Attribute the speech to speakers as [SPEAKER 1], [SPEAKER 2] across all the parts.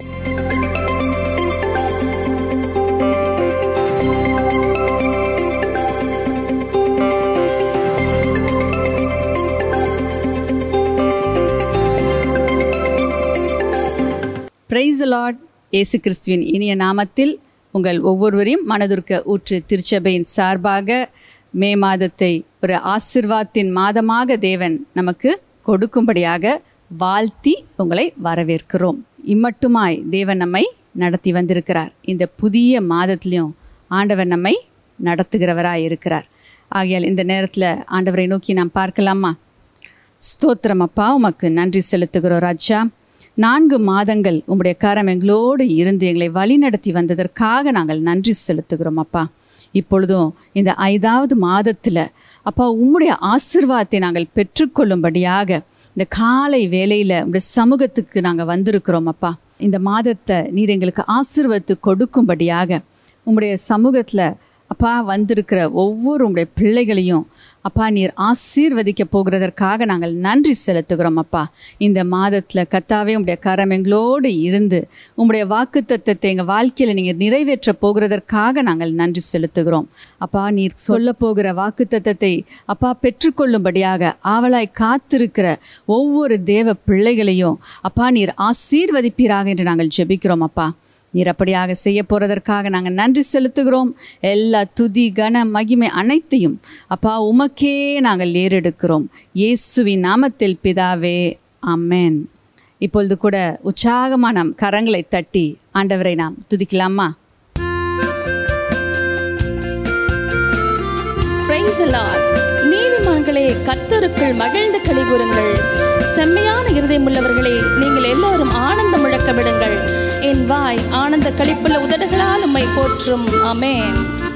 [SPEAKER 1] Price Lord இயேசு கிறிஸ்துவின் இனிய நாமத்தில் உங்கள் ஒவ்வொருவரையும் மனதுருக்க ஊற்று திருச்சபையின் சார்பாக மே மாதத்தை ஒரு ஆசிர்வாதத்தின் மாதமாக தேவன் நமக்கு கொடுக்கும்படியாக வாழ்த்தி உங்களை வரவேற்கிறோம் இம்மட்டுமாய் தேவன் நம்மை நடத்தி வந்திருக்கிறார் இந்த புதிய மாதத்திலையும் ஆண்டவர் நம்மை நடத்துகிறவராய் இருக்கிறார் ஆகையால் இந்த நேரத்தில் ஆண்டவரை நோக்கி நாம் பார்க்கலாமா ஸ்தோத்திரம் அப்பா உமக்கு நன்றி செலுத்துகிறோம் ராஜா நான்கு மாதங்கள் உம்முடைய கரம் எங்களோடு இருந்து எங்களை வழிநடத்தி வந்ததற்காக நாங்கள் நன்றி செலுத்துகிறோம் அப்பா இப்பொழுதும் இந்த ஐந்தாவது மாதத்தில் அப்பா உம்முடைய ஆசிர்வாதத்தை நாங்கள் பெற்றுக்கொள்ளும்படியாக இந்த காலை வேளையில் உங்களுடைய சமூகத்துக்கு நாங்கள் வந்திருக்கிறோம் அப்பா இந்த மாதத்தை நீர் எங்களுக்கு ஆசிர்வத்து கொடுக்கும்படியாக உம்முடைய சமூகத்தில் அப்பா வந்திருக்கிற ஒவ்வொரு உங்களுடைய பிள்ளைகளையும் அப்பா நீர் ஆசீர்வதிக்க போகிறதற்காக நாங்கள் நன்றி செலுத்துகிறோம் அப்பா இந்த மாதத்தில் கத்தாவே உங்களுடைய கரம் எங்களோடு இருந்து உங்களுடைய வாக்கு தத்துவத்தை எங்கள் வாழ்க்கையில் நீங்கள் நிறைவேற்ற போகிறதற்காக நாங்கள் நன்றி செலுத்துகிறோம் அப்பா நீர் சொல்ல போகிற வாக்கு தத்தத்தை அப்பா பெற்றுக்கொள்ளும்படியாக ஆவலாய் காத்திருக்கிற ஒவ்வொரு தேவ பிள்ளைகளையும் அப்பா நீர் ஆசீர்வதிப்பீராக என்று நாங்கள் ஜெபிக்கிறோம் அப்பா நீர் அப்படியாக செய்ய போகிறதற்காக நாங்கள் நன்றி செலுத்துகிறோம் எல்லா துதி கன மகிமை அனைத்தையும் அப்பா உமக்கே நாங்கள் ஏறெடுக்கிறோம் இயேசுவின் நாமத்தில் பிதாவே அம்மேன் இப்பொழுது கூட உற்சாகமாக நாம் கரங்களை தட்டி ஆண்டவரை நாம் துதிக்கலாமா
[SPEAKER 2] Praise the Lord. நீதிமான்களே கத்தருக்குள் மகிழ்ந்து கழிவுறுங்கள் செம்மையான இருதயமுள்ளவர்களே நீங்கள் எல்லோரும் ஆனந்த முழக்கமிடுங்கள் என் வாய் ஆனந்த களிப்புள்ள உதடுகளால் உம்மை போற்றும் ஆமென்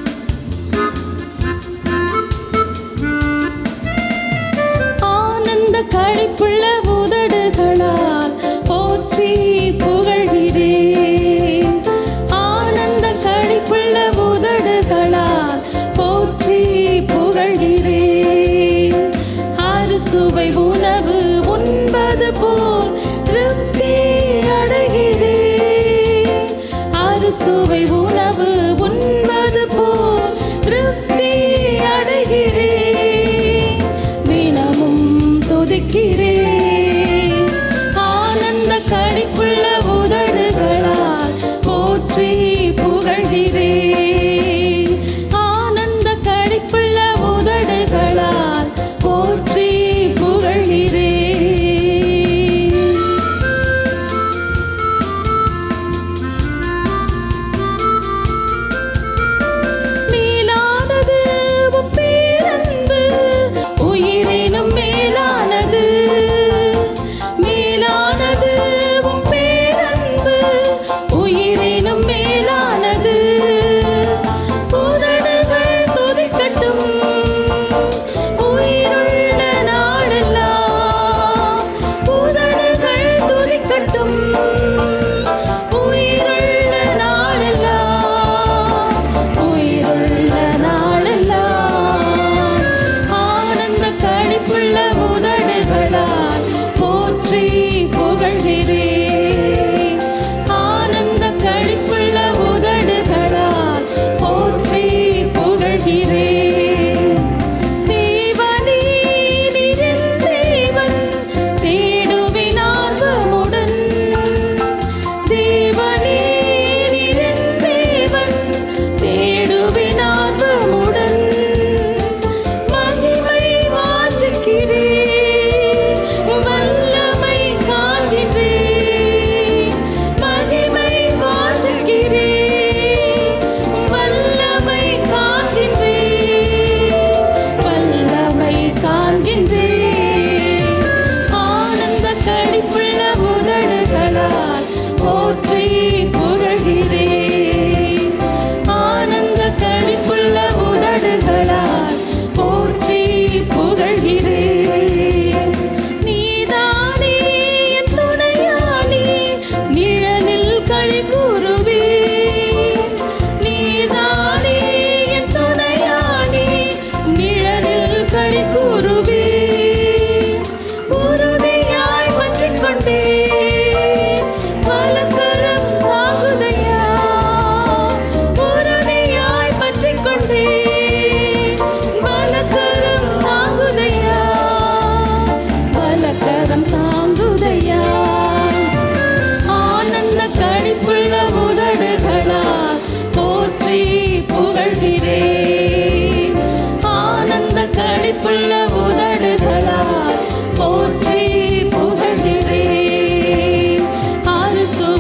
[SPEAKER 2] ஆனந்த களிப்புள்ள உதடுகளால் போற்றி புகழ்கிறேன் ஆனந்த களிப்புள்ள உதடுகளால் போற்றி புகழ்கிறேன் அறுசுவை உணவு உண்பது போல் திருப்தி அடைகிறேன் அறுசுவை உணவு உண்பது போல் திருப்தி அடைகிறேன் தினமும் துதிக்கிறேன் ஆனந்த கடிப்புள்ள உதடுகளால் போற்றி புகழ்கிறேன் ஆனந்த கடிப்புள்ள உதடுகளால் போற்றி புகழ்கிறேன்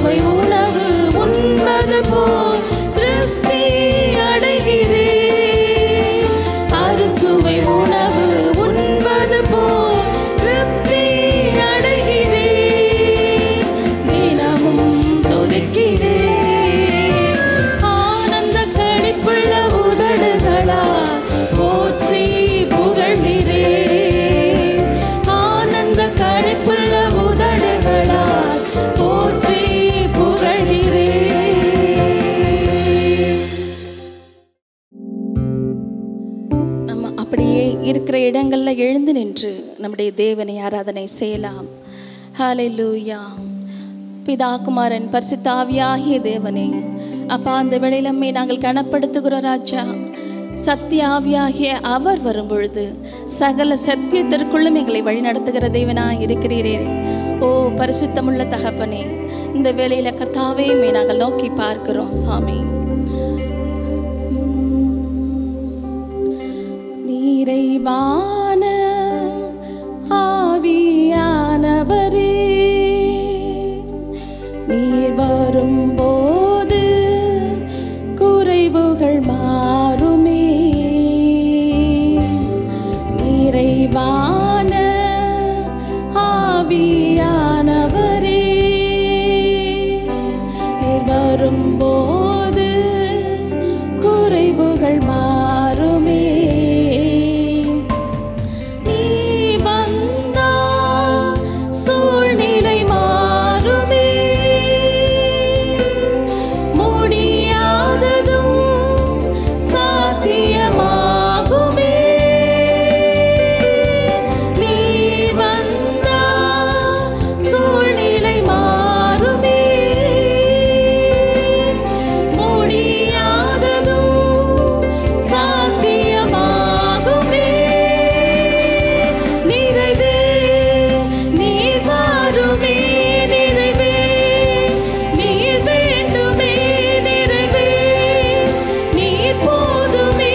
[SPEAKER 2] அறுசுவை உணவு உண்பது போல் திருப்தி அடைகிறேன் அறுசுவை உணவு உண்பது போல் திருப்தி அடைகிறேன் தினமும் துதிக்கிறேன் ஆனந்த களிப்புள்ள உதடுகளால் போற்றி புகழ்கிறேன் ஆனந்த களிப்புள்ள உதடுகளால் போற்றி புகழ்கிறேன் நம்ம அப்படியே இருக்கிற இடங்கள்ல எழுந்து நின்று நம்முடைய தேவனை ஆராதனை செய்யலாம் ஹalleluya பிதா குமாரன் பரிசுத்த ஆவியாகிய தேவனே அப்பா அந்த வேளையிலம்மே நாங்கள் கனப்படுத்துகிறோம் ராஜா சத்திய ஆவியாகிய அவர் வரும்பொழுது சகல சத்தியத்திற்குள்ளும் எங்களை வழிநடத்துகிற தேவனாய் இருக்கிறீரே ஓ பரிசுத்தமுள்ள தகப்பனே இந்த வேளையில கர்த்தாவே மே நாங்கள் நோக்கி பார்க்கிறோம் சாமி நிறைவான ஆவியானவரே நீர் வரும்போது குறைவுகள் மாறுமே நிறைவான ஆவியானவரே நீர் வரும்போது குறைவுகள் மாறுமே நீ வந்தா சூழ்நிலை மாறுமே முடியாததும் சாத்தியமாகுமே நீ வந்தா சூழ்நிலை மாறுமே முடியாததும் சாத்தியமாகுமே நிறைவே நீர் வாருமே நிறைவே நீர் வேண்டுமே நிறைவே நீர் போதுமே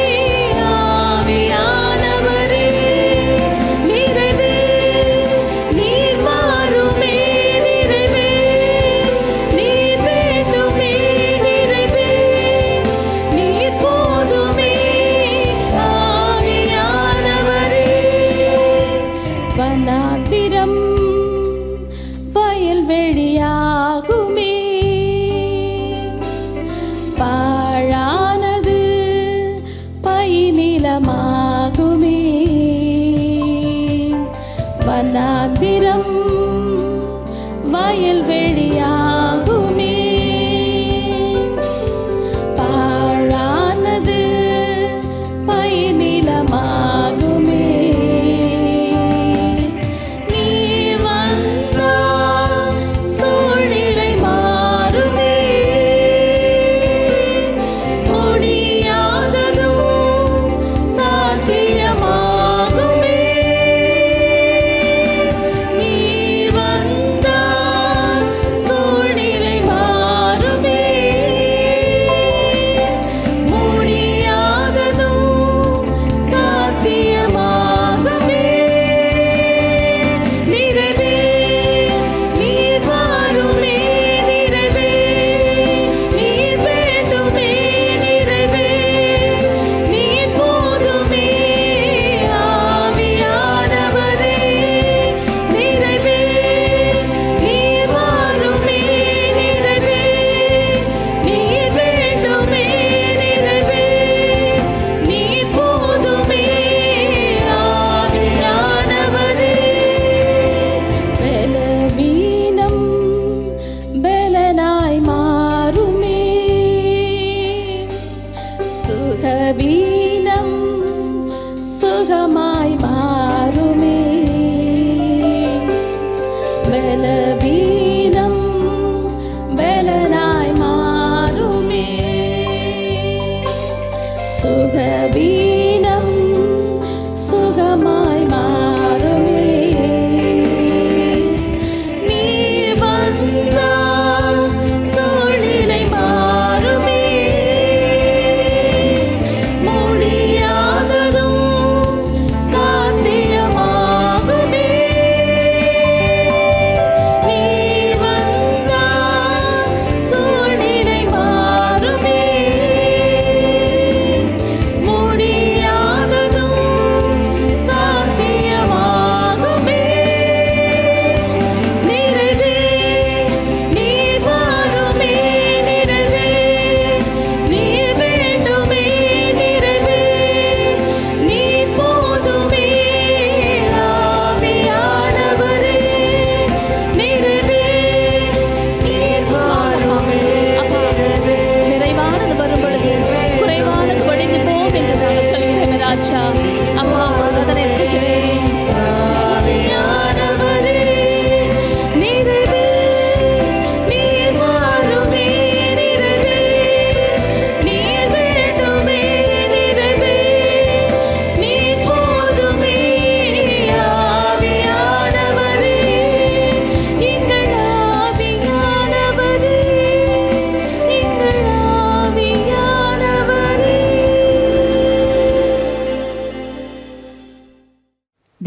[SPEAKER 2] ஆவியானவரே நிறைவே நீர் வாருமே நிறைவே நீர் வேண்டுமே நிறைவே நீர் போதுமே ஆவியானவரே வனாந்திரம் வயல்வெளியாகுமே பாழானது பைநிலமாகுமே வனாந்திரம் வயல்வெளியாகுமே பாழானது பைநிலமாகுமே நீ வந்தா சூழ்நிலை மாறுமே முடியாததும் சாத்தியமாகுமே நீ வந்தா சூழ்நிலை மாறுமே முடியாததும் சாத்தியமாகுமே நிறைவே நீர் வாருமே நிறைவே நீர் வேண்டுமே நிறைவே நீர் போதுமே ஆவியானவரே நிறைவே நீர் வாருமே நிறைவே நீர் வேண்டுமே நிறைவே நீர் போதுமே ஆவியானவரே பலவீனம் பலனாய் மாறுமே சுகவீனம் சுகமாய் மாறுமே பலவீனம் பலனாய் மாறுமே சுகவீனம் சுகமாய் மாறுமே நீ வந்தா சூழ்நிலை மாறுமே முடியாததும் சாத்தியமாகுமே நீ வந்தா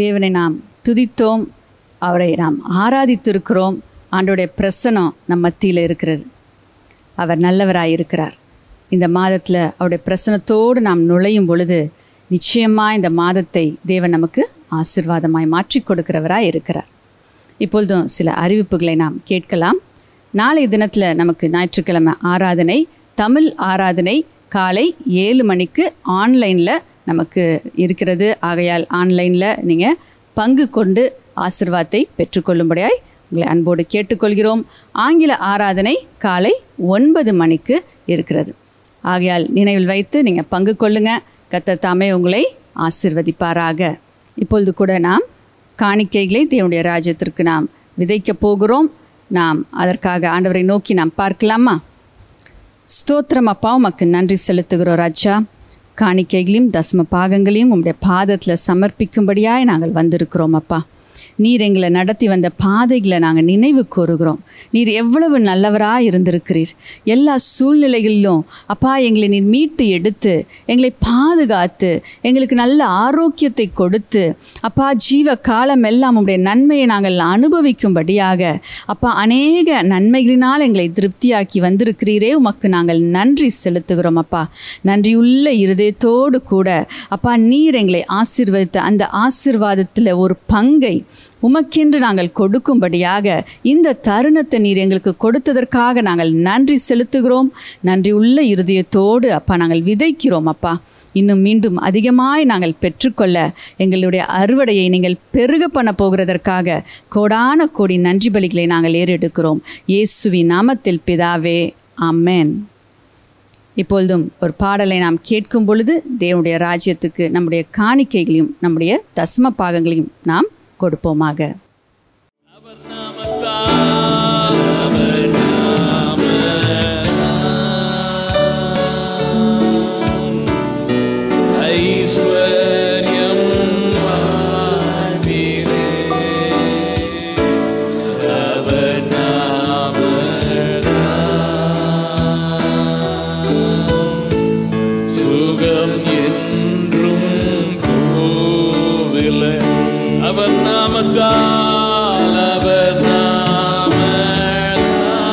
[SPEAKER 1] தேவனை நாம் துதித்தோம் அவரை நாம் ஆராதித்திருக்கிறோம் ஆண்டோடைய பிரசனம் நம் மத்தியில் இருக்கிறது அவர் நல்லவராய் இருக்கிறார் இந்த மாதத்தில் அவருடைய பிரசனத்தோடு நாம் நுழையும் பொழுது நிச்சயமாக இந்த மாதத்தை தேவன் நமக்கு ஆசிர்வாதமாய் மாற்றி கொடுக்கிறவராய் இருக்கிறார் இப்பொழுதும் சில அறிவிப்புகளை நாம் கேட்கலாம் நாளை தினத்தில் நமக்கு ஞாயிற்றுக்கிழமை ஆராதனை தமிழ் ஆராதனை காலை ஏழு மணிக்கு ஆன்லைனில் நமக்கு இருக்கிறது ஆகையால் ஆன்லைனில் நீங்கள் பங்கு கொண்டு ஆசிர்வாதத்தை பெற்றுக்கொள்ளும்படியாய் உங்களை அன்போடு கேட்டுக்கொள்கிறோம் ஆங்கில ஆராதனை காலை ஒன்பது மணிக்கு இருக்கிறது ஆகையால் நினைவில் வைத்து நீங்கள் பங்கு கொள்ளுங்க கத்த தாமே உங்களை ஆசிர்வதிப்பாராக இப்பொழுது கூட நாம் காணிக்கைகளை தேவனுடைய ராஜ்யத்திற்கு நாம் விதைக்கப் போகிறோம் நாம் அதற்காக ஆண்டவரை நோக்கி நாம் பார்க்கலாமா ஸ்தோத்திரம் அப்பா உமக்கு நன்றி செலுத்துகிறோம் ராஜா காணிக்கைகளையும் தசம பாகங்களையும் உம்முடைய பாதத்தில் சமர்ப்பிக்கும்படியாய் நாங்கள் வந்திருக்கிறோம் அப்பா நீர் எங்களை நடத்தி வந்த பாதைகளை நாங்கள் நினைவு கூறுகிறோம் நீர் எவ்வளவு நல்லவராக இருந்திருக்கிறீர் எல்லா சூழ்நிலைகளிலும் அப்பா எங்களை நீர் மீட்டு எடுத்து எங்களை பாதுகாத்து எங்களுக்கு நல்ல ஆரோக்கியத்தை கொடுத்து அப்பா ஜீவ காலம் எல்லாம் உடைய நன்மையை நாங்கள் அனுபவிக்கும்படியாக அப்பா அநேக நன்மைகளினால் எங்களை திருப்தியாக்கி வந்திருக்கிறீரே உமக்கு நாங்கள் நன்றி செலுத்துகிறோம் அப்பா நன்றியுள்ள இருதயத்தோடு கூட அப்பா நீர் எங்களை ஆசீர்வதித்த அந்த ஆசீர்வாதத்தில் ஒரு பங்கை உமக்கென்று நாங்கள் கொடுக்கும்படியாக இந்த தருணத்தை நீர் எங்களுக்கு கொடுத்ததற்காக நாங்கள் நன்றி செலுத்துகிறோம் நன்றி உள்ள இருதயத்தோடு அப்பா நாங்கள் விதைக்கிறோம் அப்பா இன்னும் மீண்டும் அதிகமாய் நாங்கள் பெற்றுக்கொள்ள எங்களுடைய அறுவடையை நீங்கள் பெருக பண்ண போகிறதற்காக கோடான கோடி நன்றி பலிகளை நாங்கள் ஏறெடுக்கிறோம் இயேசுவி நாமத்தில் பிதாவே ஆமென் இப்பொழுதும் ஒரு பாடலை நாம் கேட்கும் பொழுது தேவனுடைய ராஜ்யத்துக்கு நம்முடைய காணிக்கைகளையும் நம்முடைய தசம பாகங்களையும் நாம் கொடுப்போமாக
[SPEAKER 3] அவர் நாமத்தால் அவர் நாமத்தால் ஐஸ்வர்யம் வாழ்விலே அவர் நாமத்தால் சுகம் என்றும் போவில்லை அவர் நாமத்தால் அவர் நாமத்தால்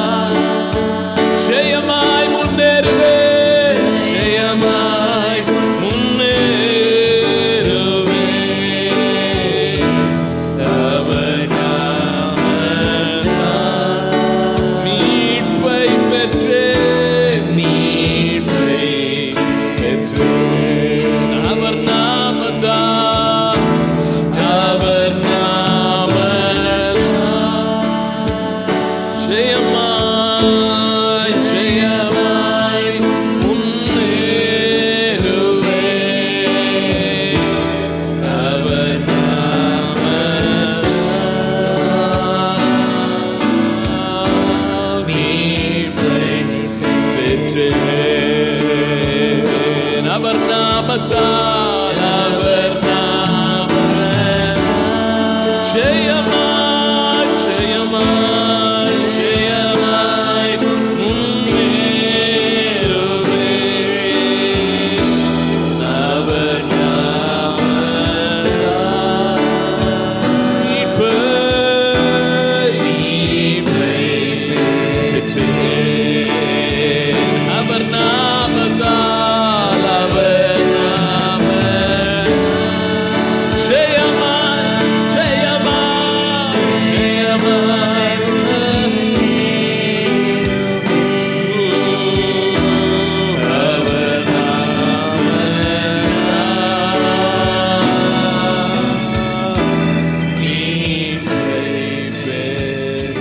[SPEAKER 3] ஜெயமாய் முன்னேறுவே ஜெயமாய் முன்னேறுவே அவர் நாமத்தால் மீட்பை பெற்றே மீட்பை பெற்றே அவர் நாமத்தால் அவர் நாமத்தால் ஜெயமாய் ஜெயமாய் முன்னேறுவே அவர் நாமத்தால் மீட்பை பெற்றேன். அவர் நாமத்தால் அவர் நாமத்தால் ஜெயமாய் ஜெயமாய் ஜெயமாய் முன்னேறுவே அவர் நாமத்தால் மீட்பை மீட்பை பெற்றேன். அவர் நாமத்தால் அவர் நாமத்தால் ஜெயமாய் ஜெயமாய் ஜெயமாய் அவர் நாமத்தால் மீட்பை பெற்றேன்.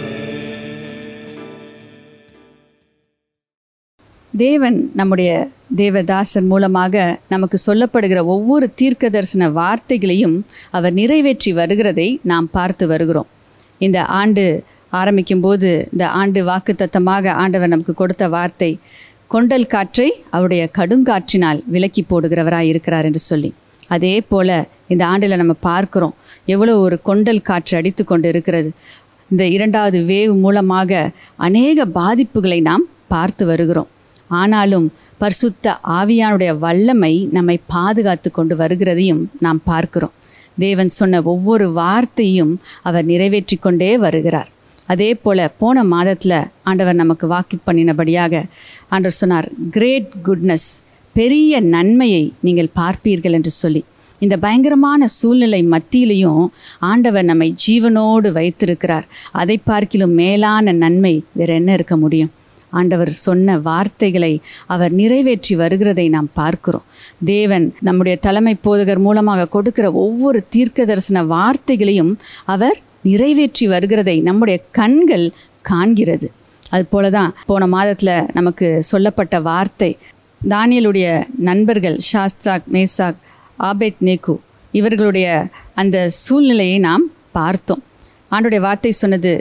[SPEAKER 1] தேவன் நம்முடைய தேவதாசர் மூலமாக நமக்கு சொல்லப்படுகிற ஒவ்வொரு தீர்க்க தரிசன வார்த்தைகளையும் அவர் நிறைவேற்றி வருகிறதை நாம் பார்த்து வருகிறோம் இந்த ஆண்டு ஆரம்பிக்கும்போது இந்த ஆண்டு வாக்குத்தத்தமாக ஆண்டவர் நமக்கு கொடுத்த வார்த்தை கொண்டல் காற்றை அவருடைய கடுங்காற்றினால் விலக்கி போடுகிறவராய் இருக்கிறார் என்று சொல்லி அதே போல் இந்த ஆண்டில் நம்ம பார்க்கிறோம் எவ்வளோ ஒரு கொண்டல் காற்று அடித்து கொண்டு இருக்கிறது இந்த இரண்டாவது வேவ் மூலமாக அநேக பாதிப்புகளை நாம் பார்த்து வருகிறோம் ஆனாலும் பரிசுத்த ஆவியானுடைய வல்லமை நம்மை பாதுகாத்து கொண்டு வருகிறதையும் நாம் பார்க்கிறோம் தேவன் சொன்ன ஒவ்வொரு வார்த்தையும் அவர் நிறைவேற்றி கொண்டே வருகிறார் அதே போல் போன மாதத்தில் ஆண்டவர் நமக்கு வாக்கு பண்ணினபடியாக ஆண்டவர் சொன்னார் கிரேட் குட்னஸ் பெரிய நன்மையை நீங்கள் பார்ப்பீர்கள் என்று சொல்லி இந்த பயங்கரமான சூழ்நிலை மத்தியிலையும் ஆண்டவர் நம்மை ஜீவனோடு வைத்திருக்கிறார் அதை பார்க்கிலும் மேலான நன்மை வேற என்ன இருக்க முடியும் ஆண்டவர் சொன்ன வார்த்தைகளை அவர் நிறைவேற்றி வருகிறதை நாம் பார்க்கிறோம் தேவன் நம்முடைய தலைமை போதகர் மூலமாக கொடுக்கிற ஒவ்வொரு தீர்க்க தரிசன வார்த்தைகளையும் அவர் நிறைவேற்றி வருகிறதை நம்முடைய கண்கள் காண்கிறது அது போல தான் போன மாதத்தில் நமக்கு சொல்லப்பட்ட வார்த்தை தானியலுடைய நண்பர்கள் ஷாஸ்தாக் மேசாக் ஆபேத் நேக்கு இவர்களுடைய அந்த சூழ்நிலையை நாம் பார்த்தோம் ஆண்டுடைய வார்த்தை சொன்னது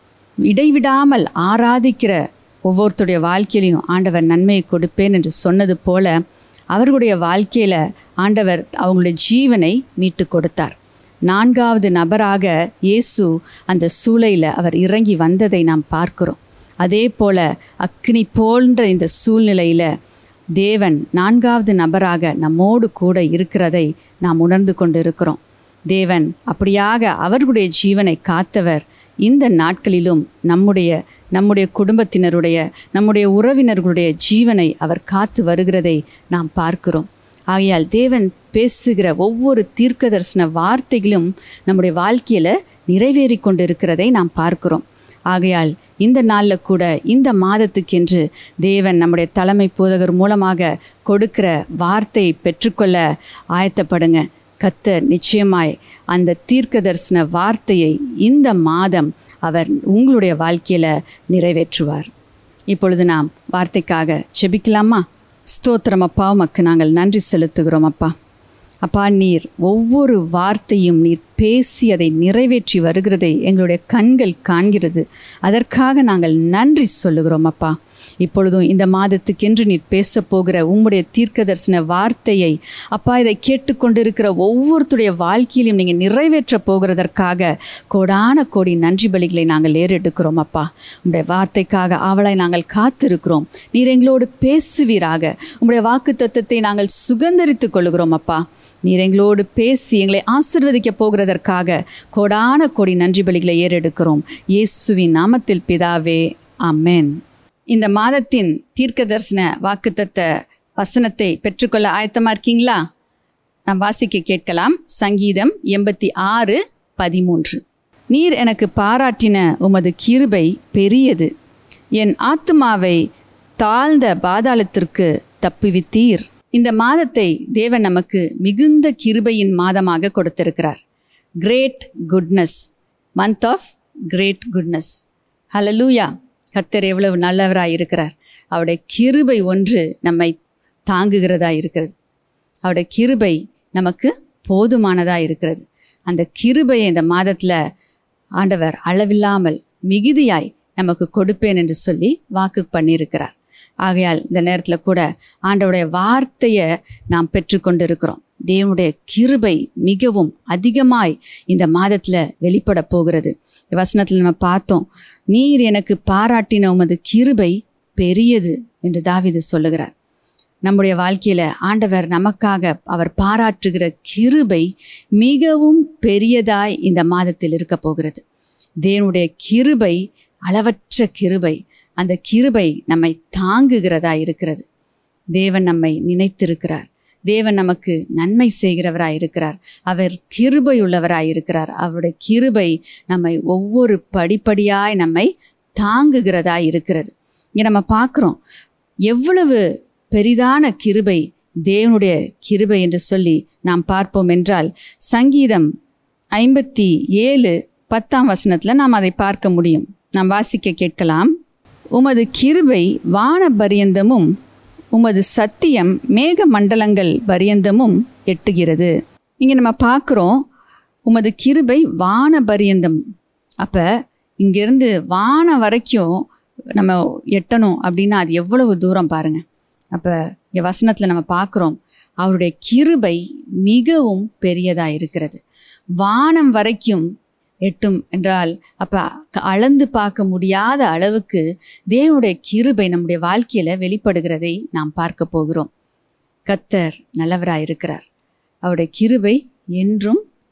[SPEAKER 1] இடைவிடாமல் ஆராதிக்கிற ஒவ்வொருத்தருடைய வாழ்க்கையிலையும் ஆண்டவர் நன்மையை கொடுப்பேன் என்று சொன்னது போல அவர்களுடைய வாழ்க்கையில் ஆண்டவர் அவங்களுடைய ஜீவனை மீட்டு கொடுத்தார் நான்காவது நபராக இயேசு அந்த சூளையில் அவர் இறங்கி வந்ததை நாம் பார்க்கிறோம் அதே போல அக்னி போன்ற இந்த சூழ்நிலையில் தேவன் நான்காவது நபராக நம்மோடு கூட இருக்கிறதை நாம் உணர்ந்து கொண்டு இருக்கிறோம் தேவன் அப்படியாக அவர்களுடைய ஜீவனை காத்தவர் இந்த நாட்களிலும் நம்முடைய நம்முடைய குடும்பத்தினருடைய நம்முடைய உறவினர்களுடைய ஜீவனை அவர் காத்து வருகிறதை நாம் பார்க்கிறோம் ஆகையால் தேவன் பேசுகிற ஒவ்வொரு தீர்க்க தரிசன வார்த்தைகளும் நம்முடைய வாழ்க்கையில் நிறைவேறி கொண்டு இருக்கிறதை நாம் பார்க்கிறோம் ஆகையால் இந்த நாளில் கூட இந்த மாதத்துக்கென்று தேவன் நம்முடைய தலைமை போதகர் மூலமாக கொடுக்கிற வார்த்தையை பெற்றுக்கொள்ள ஆயத்தப்படுங்க கத்தர் நிச்சயமாய் அந்த தீர்க்க தரிசன வார்த்தையை இந்த மாதம் அவர் உங்களுடைய வாழ்க்கையில் நிறைவேற்றுவார் இப்பொழுது நாம் வார்த்தைக்காக செபிக்கலாமா ஸ்தோத்திரம் அப்பா உமக்கு நாங்கள் நன்றி செலுத்துகிறோம் அப்பா அப்பா நீர் ஒவ்வொரு வார்த்தையும் நீர் பேசி அதை நிறைவேற்றி வருகிறதை எங்களுடைய கண்கள் காண்கிறது அதற்காக நாங்கள் நன்றி சொல்லுகிறோம் அப்பா இப்பொழுதும் இந்த மாதத்துக்கென்று நீர் பேச போகிற உம்முடைய தீர்க்க தரிசன வார்த்தையை அப்பா இதை கேட்டுக்கொண்டிருக்கிற ஒவ்வொருத்தருடைய வாழ்க்கையிலும் நீங்கள் நிறைவேற்ற போகிறதற்காக கோடான கோடி நன்றி பலிகளை நாங்கள் ஏறெடுக்கிறோம் அப்பா உம்முடைய வார்த்தைக்காக அவளை நாங்கள் காத்திருக்கிறோம் நீர் எங்களோடு பேசுவீராக உம்முடைய வாக்கு தத்துவத்தை நாங்கள் சுகந்தரித்துக் கொள்கிறோம் அப்பா நீர் எங்களோடு பேசி எங்களை ஆசிர்வதிக்க போகிறதற்காக கோடான கோடி நன்றி பலிகளை ஏறெடுக்கிறோம் இயேசுவின் நாமத்தில் பிதாவே அமேன் இந்த மாதத்தின் தீர்க்க தரிசன வாக்குத்தத்த வசனத்தை பெற்றுக்கொள்ள ஆயத்தமாக இருக்கீங்களா நாம் வாசிக்க கேட்கலாம் சங்கீதம் எண்பத்தி ஆறு பதிமூன்று நீர் எனக்கு பாராட்டின உமது கிருபை பெரியது என் ஆத்துமாவை தாழ்ந்த பாதாளத்திற்கு தப்புவித்தீர் இந்த மாதத்தை தேவன் நமக்கு மிகுந்த கிருபையின் மாதமாக கொடுத்திருக்கிறார் great goodness month of great goodness hallelujah கர்த்தர் எவ்வளவு நல்லவராய் இருக்கிறார் அவருடைய கிருபை ஒன்று நம்மை தாங்குகிறதா இருக்கிறது அவருடைய கிருபை நமக்கு போதுமானதாக இருக்கிறது அந்த கிருபையை இந்த மாதத்தில் ஆண்டவர் அளவில்லாமல் மிகுதியாய் நமக்கு கொடுப்பேன் என்று சொல்லி வாக்கு பண்ணியிருக்கிறார் ஆகையால் இந்த நேரத்தில் கூட ஆண்டவருடைய வார்த்தையை நாம் பெற்றுக்கொண்டிருக்கிறோம் தேவனுடைய கிருபை மிகவும் அதிகமாய் இந்த மாதத்தில் வெளிப்பட போகிறது வசனத்தில் நம்ம பார்த்தோம் நீர் எனக்கு பாராட்டின உமது கிருபை பெரியது என்று தாவிது சொல்லுகிறார் நம்முடைய வாழ்க்கையில் ஆண்டவர் நமக்காக அவர் பாராட்டுகிற கிருபை மிகவும் பெரியதாய் இந்த மாதத்தில் இருக்க போகிறது தேவனுடைய கிருபை அளவற்ற கிருபை அந்த கிருபை நம்மை தாங்குகிறதா இருக்கிறது தேவன் நம்மை நினைத்திருக்கிறார் தேவன் நமக்கு நன்மை செய்கிறவராய் இருக்கிறார் அவர் கிருபை உள்ளவராய் இருக்கிறார் அவருடைய கிருபை நம்மை ஒவ்வொரு படிப்படியாய் நம்மை தாங்குகிறதா இருக்கிறது இங்கே நம்ம பார்க்குறோம் எவ்வளவு பெரிதான கிருபை தேவனுடைய கிருபை என்று சொல்லி நாம் பார்ப்போம் என்றால் சங்கீதம் ஐம்பத்தி ஏழு பத்தாம் வசனத்தில் நாம் அதை பார்க்க முடியும் நாம் வாசிக்க கேட்கலாம் உமது கிருபை வான பரியந்தமும் உமது சத்தியம் மேக மண்டலங்கள் பரியந்தமும் எட்டுகிறது இங்கே நம்ம பார்க்குறோம் உமது கிருபை வான பரியந்தம் அப்போ இங்கேருந்து வானம் வரைக்கும் நம்ம எட்டணும் அப்படின்னா அது எவ்வளவு தூரம் பாருங்க அப்போ இங்கே வசனத்தில் நம்ம பார்க்குறோம் அவருடைய கிருபை மிகவும் பெரியதாக இருக்கிறது வானம் வரைக்கும் எட்டும் என்றால் அப்போ அளந்து பார்க்க முடியாத அளவுக்கு தேவனுடைய கிருபை நம்முடைய வாழ்க்கையில் வெளிப்படுகிறதை நாம் பார்க்க போகிறோம் கத்தர் நல்லவராக இருக்கிறார் அவருடைய கிருபை என்றும்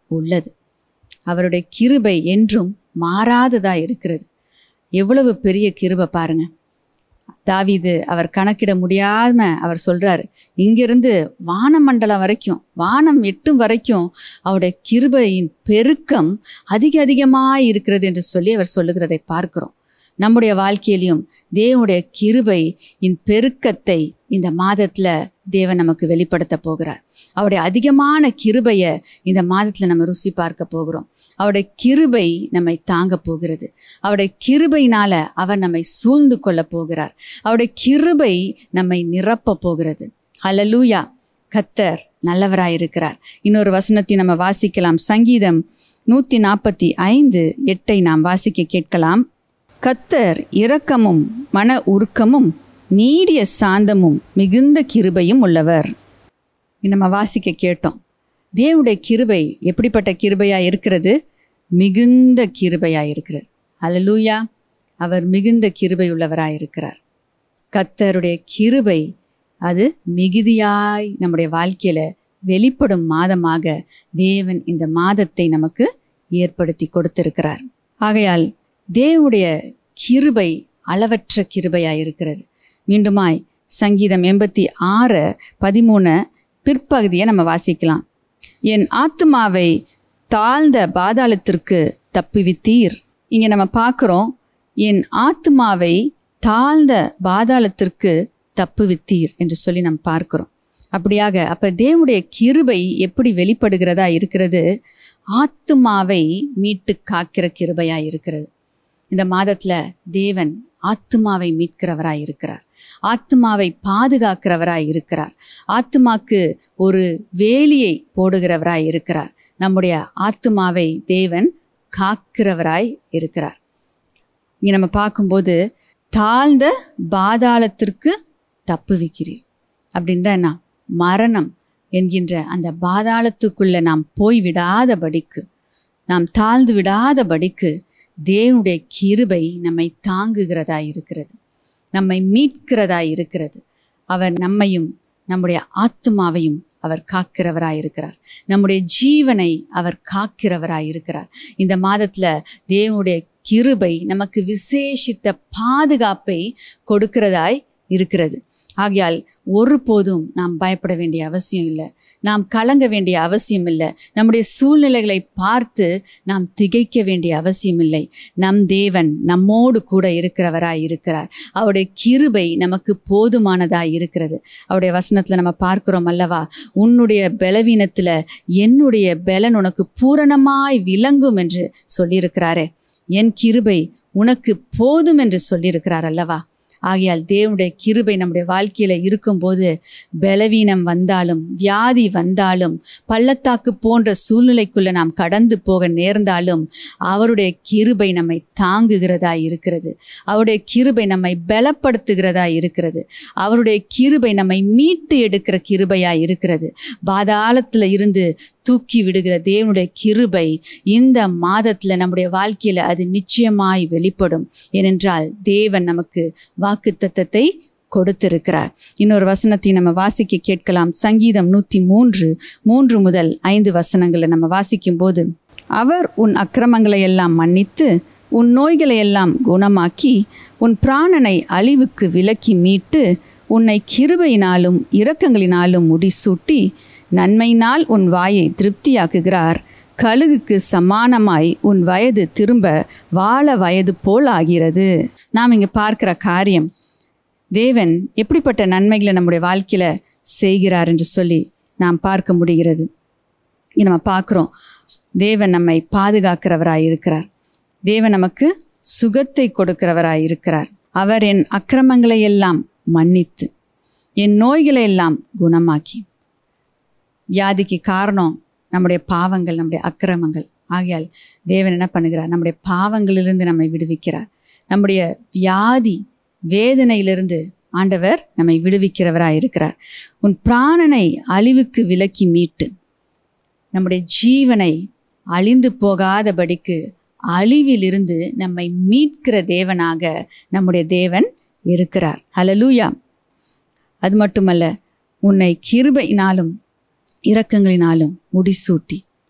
[SPEAKER 1] உள்ளது அவருடைய கிருபை என்றும் மாறாததா இருக்கிறது எவ்வளவு பெரிய கிருபை பாருங்க தாவீது அவர் கணக்கிட முடியாம அவர் சொல்றாரு இங்கிருந்து வானமண்டலம் வரைக்கும் வானம் எட்டும் வரைக்கும் அவருடைய கிருபையின் பெருக்கம் அதிக அதிகமாய் இருக்கிறது என்று சொல்லி அவர் சொல்லுகிறதை பார்க்கிறோம் நம்முடைய வாழ்க்கையிலையும் தேவனுடைய கிருபை இன் பெருக்கத்தை இந்த மாதத்துல தேவன் நமக்கு வெளிப்படுத்த போகிறார் அவருடைய அதிகமான கிருபையை இந்த மாதத்துல நம்ம ருசி பார்க்க போகிறோம் அவருடைய கிருபை நம்மை தாங்க போகிறது அவருடைய கிருபையினால அவர் நம்மை சூழ்ந்து கொள்ள போகிறார் அவருடைய கிருபை நம்மை நிரப்ப போகிறது ஹalleluya கத்தர் நல்லவராயிருக்கிறார் இன்னொரு வசனத்தை நம்ம வாசிக்கலாம் சங்கீதம் நூற்றி நாற்பத்தி ஐந்து எட்டை நாம் வாசிக்க கேட்கலாம் கத்தர் இரக்கமும் மன உருக்கமும் நீடிய சாந்தமும் மிகுந்த கிருபையும் உள்ளவர் இது நம்ம வாசிக்க கேட்டோம் தேவனுடைய கிருபை எப்படிப்பட்ட கிருபையா இருக்கிறது மிகுந்த கிருபையா இருக்கிறது அல்லேலூயா அவர் மிகுந்த கிருபை உள்ளவராய் இருக்கிறார் கத்தருடைய கிருபை அது மிகுதியாய் நம்முடைய வாழ்க்கையில வெளிப்படும் மாதமாக தேவன் இந்த மாதத்தை நமக்கு ஏற்படுத்தி கொடுத்திருக்கிறார் ஆகையால் தேவனுடைய கிருபை அளவற்ற கிருபையாய் இருக்கிறது மீண்டுமாய் சங்கீதம் எண்பத்தி ஆறு பதிமூணு பிற்பகுதியை நம்ம வாசிக்கலாம் என் ஆத்துமாவை தாழ்ந்த பாதாளத்திற்கு தப்புவித்தீர் இங்கே நம்ம பார்க்குறோம் என் ஆத்துமாவை தாழ்ந்த பாதாளத்திற்கு தப்புவித்தீர் என்று சொல்லி நம்ம பார்க்கிறோம் அப்படியாக அப்ப தேவனுடைய கிருபை எப்படி வெளிப்படுகிறதா இருக்கிறது ஆத்துமாவை மீட்டு காக்கிற கிருபையா இருக்கிறது இந்த மாதத்துல தேவன் ஆத்துமாவை மீட்கிறவராய் இருக்கிறார் ஆத்துமாவை பாதுகாக்கிறவராய் இருக்கிறார் ஆத்துமாக்கு ஒரு வேலியை போடுகிறவராய் இருக்கிறார் நம்முடைய ஆத்துமாவை தேவன் காக்கிறவராய் இருக்கிறார் இங்க நம்ம பார்க்கும்போது தாழ்ந்த பாதாளத்திற்கு தப்புவிக்கிறீர் அப்படின்ற என்ன மரணம் என்கின்ற அந்த பாதாளத்துக்குள்ள நாம் போய் விடாதபடிக்கு நாம் தாழ்ந்து விடாதபடிக்கு தேவனுடைய கிருபை நம்மை தாங்குகிறதா இருக்கிறது நம்மை மீட்கிறதா இருக்கிறது அவர் நம்மையும் நம்முடைய ஆத்துமாவையும் அவர் காக்கிறவராய் இருக்கிறார் நம்முடைய ஜீவனை அவர் காக்கிறவராய் இருக்கிறார் இந்த மாதத்துல தேவனுடைய கிருபை நமக்கு விசேஷித்த பாதுகாப்பை கொடுக்கிறதாய் இருக்கிறது ஆகையால் ஒருபோதும் நாம் பயப்பட வேண்டிய அவசியம் இல்லை நாம் கலங்க வேண்டிய அவசியம் இல்லை நம்முடைய சூழ்நிலைகளை பார்த்து நாம் திகைக்க வேண்டிய அவசியம் இல்லை நம் தேவன் நம்மோடு கூட இருக்கிறவராய் இருக்கிறார் அவருடைய கிருபை நமக்கு போதுமானதாய் இருக்கிறது அவருடைய வசனத்துல நம்ம பார்க்கிறோம் அல்லவா உன்னுடைய பலவீனத்துல என்னுடைய பலன் உனக்கு பூரணமாய் விளங்கும் என்று சொல்லியிருக்கிறாரே என் கிருபை உனக்கு போதும் என்று சொல்லியிருக்கிறார் அல்லவா ஆகையால் தேவனுடைய கிருபை நம்முடைய வாழ்க்கையில இருக்கும்போது பலவீனம் வந்தாலும் வியாதி வந்தாலும் பள்ளத்தாக்கு போன்ற சூழ்நிலைக்குள்ள நாம் கடந்து போக நேர்ந்தாலும் அவருடைய கிருபை நம்மை தாங்குகிறதா இருக்கிறது அவருடைய கிருபை நம்மை பலப்படுத்துகிறதா இருக்கிறது அவருடைய கிருபை நம்மை மீட்டு எடுக்கிற கிருபையா இருக்கிறது பாதாளத்துல இருந்து தூக்கி விடுகிற தேவனுடைய கிருபை இந்த மாதத்துல நம்முடைய வாழ்க்கையில அது நிச்சயமாய் வெளிப்படும் ஏனென்றால் தேவன் நமக்கு வாக்குத்தத்தத்தை கொடுத்திருக்கிறார் இன்னொரு வசனத்தை நம்ம வாசிக்க கேட்கலாம் சங்கீதம் நூற்றி மூன்று மூன்று முதல் ஐந்து வசனங்களை நம்ம வாசிக்கும் போது அவர் உன் அக்கிரமங்களை எல்லாம் மன்னித்து உன் நோய்களை எல்லாம் குணமாக்கி உன் பிராணனை அழிவுக்கு விலக்கி மீட்டு உன்னை கிருபையினாலும் இரக்கங்களினாலும் முடிசூட்டி நன்மையினால் உன் வாயை திருப்தியாக்குகிறார் கழுகுக்கு சமானமாய் உன் வயது திரும்ப வாழ வயது போல் ஆகிறது நாம் இங்கே பார்க்கிற காரியம் தேவன் எப்படிப்பட்ட நன்மைகளை நம்முடைய வாழ்க்கையில செய்கிறார் என்று சொல்லி நாம் பார்க்க முடிகிறது இங்க நம்ம பார்க்குறோம் தேவன் நம்மை பாதுகாக்கிறவராய் இருக்கிறார் தேவன் நமக்கு சுகத்தை கொடுக்கிறவராய் இருக்கிறார் அவர் என் அக்கிரமங்களை எல்லாம் மன்னித்து என் நோய்களை எல்லாம் குணமாக்கி வியாதிக்கு காரணம் நம்முடைய பாவங்கள் நம்முடைய அக்கிரமங்கள் ஆகையால் தேவன் என்ன பண்ணுகிறார் நம்முடைய பாவங்களிலிருந்து நம்மை விடுவிக்கிறார் நம்முடைய வியாதி வேதனையிலிருந்து ஆண்டவர் நம்மை விடுவிக்கிறவராய் இருக்கிறார் உன் பிராணனை அழிவுக்கு விலக்கி மீட்டு நம்முடைய ஜீவனை அழிந்து போகாதபடிக்கு அழிவிலிருந்து நம்மை மீட்கிற தேவனாக நம்முடைய தேவன் இருக்கிறார் ஹalleluya அது மட்டுமல்ல உன்னை கிருபையினாலும் இரக்கங்களினாலும் முடிசூட்டி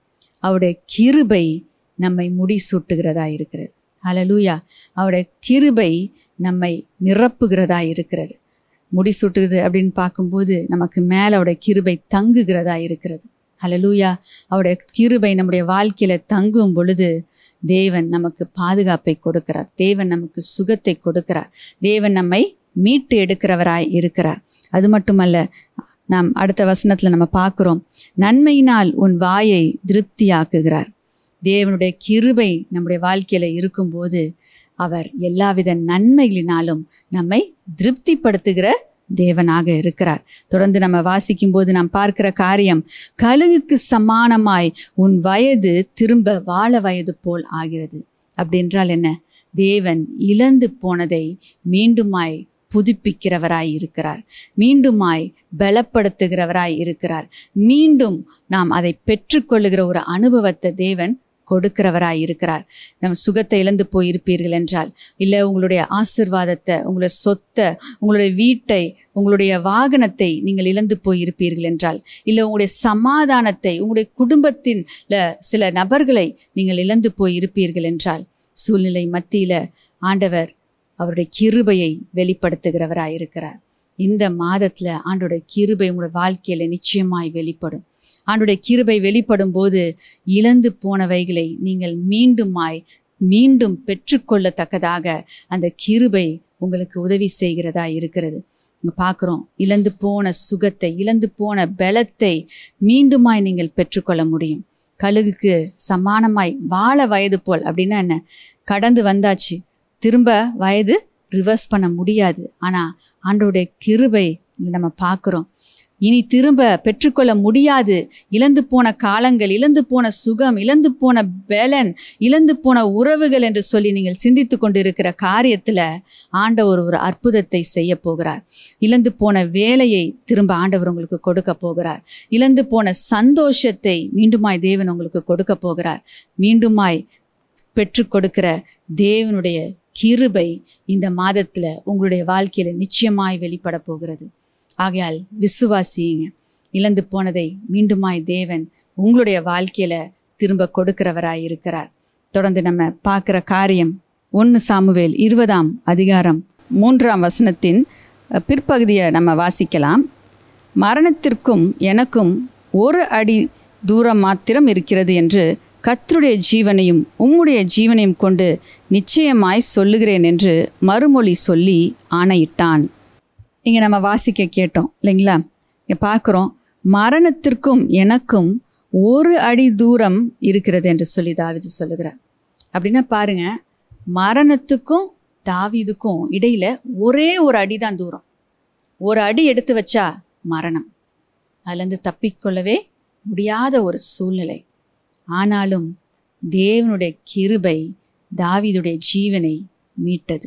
[SPEAKER 1] அவருடைய கிருபை நம்மை முடிசூட்டுகிறதா இருக்கிறது ஹalleluya அவருடைய கிருபை நம்மை நிரப்புகிறதா இருக்கிறது முடிசூட்டுகிறது அப்படின்னு பார்க்கும்போது நமக்கு மேலே அவருடைய கிருபை தங்குகிறதா இருக்கிறது ஹalleluya அவருடைய கிருபை நம்முடைய வாழ்க்கையில தங்கும் பொழுது தேவன் நமக்கு பாதுகாப்பை கொடுக்கிறார் தேவன் நமக்கு சுகத்தை கொடுக்கிறார் தேவன் நம்மை மீட்டு எடுக்கிறவராய் இருக்கிறார் அது மட்டுமல்ல நாம் அடுத்த வசனத்தில் நம்ம பார்க்குறோம் நன்மையினால் உன் வாயை திருப்தியாக்குகிறார் தேவனுடைய கிருபை நம்முடைய வாழ்க்கையில் இருக்கும்போது அவர் எல்லாவித நன்மைகளினாலும் நம்மை திருப்திப்படுத்துகிற தேவனாக இருக்கிறார் தொடர்ந்து நம்ம வாசிக்கும்போது நாம் பார்க்கிற காரியம் கழுகுக்கு சமானமாய் உன் வயது திரும்ப வாழ வயது போல் ஆகிறது அப்படின்றால் என்ன தேவன் இழந்து போனதை மீண்டுமாய் புதுப்பிக்கிறவராய் இருக்கிறார் மீண்டுமாய் பலப்படுத்துகிறவராய் இருக்கிறார் மீண்டும் நாம் அதை பெற்றுக்கொள்ளுகிற ஒரு அனுபவத்தை தேவன் கொடுக்கிறவராய் இருக்கிறார் நம்ம சுகத்தை இழந்து போயிருப்பீர்கள் என்றால் இல்லை உங்களுடைய ஆசிர்வாதத்தை உங்களுடைய சொத்தை உங்களுடைய வீட்டை உங்களுடைய வாகனத்தை நீங்கள் இழந்து போயிருப்பீர்கள் என்றால் இல்லை உங்களுடைய சமாதானத்தை உங்களுடைய குடும்பத்தின் சில நபர்களை நீங்கள் இழந்து போயிருப்பீர்கள் என்றால் சூழ்நிலை மத்தியில் ஆண்டவர் அவருடைய கிருபையை வெளிப்படுத்துகிறவராய் இருக்கிறார் இந்த மாதத்தில் ஆண்டோட கிருபை உங்களோட வாழ்க்கையில் நிச்சயமாய் வெளிப்படும் ஆண்டுடைய கிருபை வெளிப்படும் போது இழந்து போனவைகளை நீங்கள் மீண்டுமாய் மீண்டும் பெற்றுக்கொள்ளத்தக்கதாக அந்த கிருபை உங்களுக்கு உதவி செய்கிறதா இருக்கிறது நம்ம பார்க்குறோம் இழந்து போன சுகத்தை இழந்து போன பலத்தை மீண்டுமாய் நீங்கள் பெற்றுக்கொள்ள முடியும் கழுகுக்கு சமானமாய் வாழ வயது போல் அப்படின்னா என்ன கடந்து வந்தாச்சு திரும்ப வயது ரிவர்ஸ் பண்ண முடியாது ஆனால் ஆண்டோடைய கிருபை நம்ம பார்க்குறோம் இனி திரும்ப பெற்றுக்கொள்ள முடியாது இழந்து போன காலங்கள் இழந்து போன சுகம் இழந்து போன பலன் இழந்து போன உறவுகள் என்று சொல்லி நீங்கள் சிந்தித்து கொண்டிருக்கிற காரியத்தில் ஆண்டவர் ஒரு அற்புதத்தை செய்ய போகிறார் இழந்து போன வேலையை திரும்ப ஆண்டவர் உங்களுக்கு கொடுக்க போகிறார் இழந்து போன சந்தோஷத்தை மீண்டுமாய் தேவன் உங்களுக்கு கொடுக்க போகிறார் மீண்டுமாய் பெற்று கொடுக்கிற தேவனுடைய கிருபை இந்த மாதத்தில் உங்களுடைய வாழ்க்கையில் நிச்சயமாய் வெளிப்பட போகிறது ஆகையால் விசுவாசியுங்க இழந்து போனதை மீண்டுமாய் தேவன் உங்களுடைய வாழ்க்கையில் திரும்ப கொடுக்கிறவராய் இருக்கிறார் தொடர்ந்து நம்ம பார்க்குற காரியம் ஒன்று சாமுவேல் இருபதாம் அதிகாரம் மூன்றாம் வசனத்தின் பிற்பகுதியை நம்ம வாசிக்கலாம் மரணத்திற்கும் எனக்கும் ஒரு அடி தூரம் மாத்திரம் இருக்கிறது என்று கர்த்தருடைய ஜீவனையும் உம்முடைய ஜீவனையும் கொண்டு நிச்சயமாய் சொல்லுகிறேன் என்று மறுமொழி சொல்லி ஆணையிட்டான் இங்கே நம்ம வாசிக்க கேட்டோம் இல்லைங்களா இங்கே பார்க்குறோம் மரணத்திற்கும் எனக்கும் ஒரு அடி தூரம் இருக்கிறது என்று சொல்லி தாவிது சொல்லுகிறார் அப்படின்னா பாருங்க மரணத்துக்கும் தாவீதுக்கும் இடையில ஒரே ஒரு அடி தான் தூரம் ஒரு அடி எடுத்து வச்சா மரணம் அதுலேருந்து தப்பிக்கொள்ளவே முடியாத ஒரு சூழ்நிலை ஆனாலும் தேவனுடைய கிருபை தாவீதுடைய ஜீவனை மீட்டது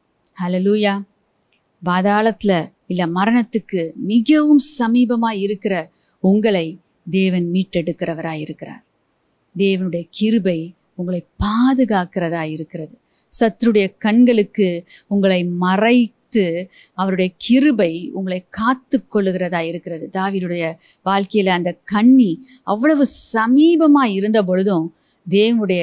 [SPEAKER 1] ஹலலூயா பாதாளத்தில் இல்லை மரணத்துக்கு மிகவும் சமீபமாக இருக்கிற உங்களை தேவன் மீட்டெடுக்கிறவராய் இருக்கிறார் தேவனுடைய கிருபை உங்களை பாதுகாக்கிறதா இருக்கிறது சத்துருடைய கண்களுக்கு உங்களை மறைத்து அவருடைய கிருபை உங்களை காத்து கொள்ளுகிறதா இருக்கிறது தாவீதுடைய வாழ்க்கையில் அந்த கண்ணி அவ்வளவு சமீபமாக இருந்த பொழுதும் தேவனுடைய